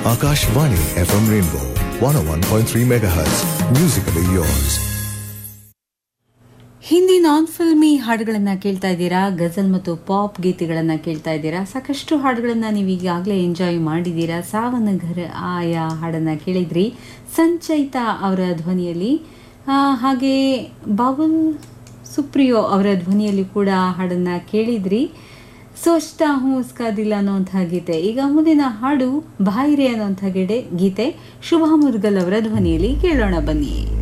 Akashvani FM Rainbow 101.3 MHz. Musically yours. Hindi non filmi ಹಾಡುಗಳನ್ನ ಕೇಳ್ತಾ ಇದ್ದೀರಾ ಗಜಲ್ ಮತ್ತು ಪಾಪ್ ಗೀತೆಗಳನ್ನ ಕೇಳ್ತಾ ಇದ್ದೀರಾ ಸಾಕಷ್ಟು ಹಾಡುಗಳನ್ನ ನೀವು ಈಗಾಗಲೇ ಎಂಜಾಯ್ ಮಾಡಿದ್ದೀರಾ ಸಾವನ ಘರ ಆಯಾ ಹಾಡನ್ನ ಕೇಳಿದ್ರಿ ಸಂಚಯಿತಾ ಅವರ ಧ್ವನಿಯಲ್ಲಿ ಆ, ಹಾಗೆ ಬಾಬುಲ್ ಸುಪ್ರಿಯೋ ಅವರ ಧ್ವನಿಯಲ್ಲಿ ಕೂಡ ಹಾಡನ್ನ ಕೇಳಿದ್ರಿ ಸೋಚ್ತಾ ಹೂ ಉಸ್ಕಾ ದಿಲ್ ಅನ್ನುವಂತಹ ಗೀತೆ ಈಗ ಮುಂದಿನ ಹಾಡು ಬಾಯಿರೆ ಅನ್ನುವಂಥ ಗಿಡೆ ಗೀತೆ ಶುಭಾ ಮುರ್ಗಲ್ ಅವರ ಧ್ವನಿಯಲ್ಲಿ ಕೇಳೋಣ ಬನ್ನಿ